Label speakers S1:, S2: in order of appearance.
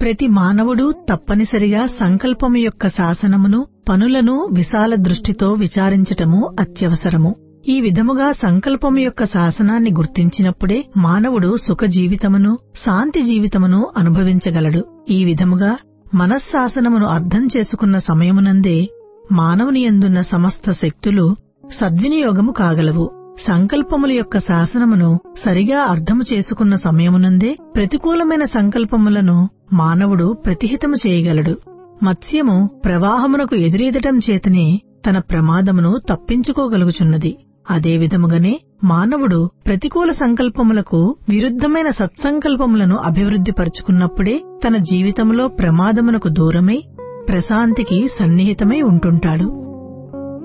S1: ప్రతి మానవుడు తప్పనిసరిగా సంకల్పము యొక్క శాసనమును పనులను విశాల దృష్టితో విచారించటము అత్యవసరము ఈ విధముగా సంకల్పము యొక్క శాసనాన్ని గుర్తించినప్పుడే మానవుడు సుఖ జీవితమును శాంతి జీవితమును అనుభవించగలడు ఈ విధముగా మనశ్శాసనమును అర్థం చేసుకున్న సమయమునందే మానవుని ఎందున్న సమస్త శక్తులు సద్వినియోగము కాగలవు సంకల్పముల యొక్క శాసనమును సరిగా అర్థము చేసుకున్న సమయమునందే ప్రతికూలమైన సంకల్పములను మానవుడు ప్రతిహితము చేయగలడు మత్స్యము ప్రవాహమునకు ఎదురీదటం చేతనే తన ప్రమాదమును తప్పించుకోగలుగుచున్నది అదే విధముగానే మానవుడు ప్రతికూల సంకల్పములకు విరుద్ధమైన సత్సంకల్పములను అభివృద్ధిపరుచుకున్నప్పుడే తన జీవితంలో ప్రమాదమునకు దూరమై ప్రశాంతికి సన్నిహితమై ఉంటుంటాడు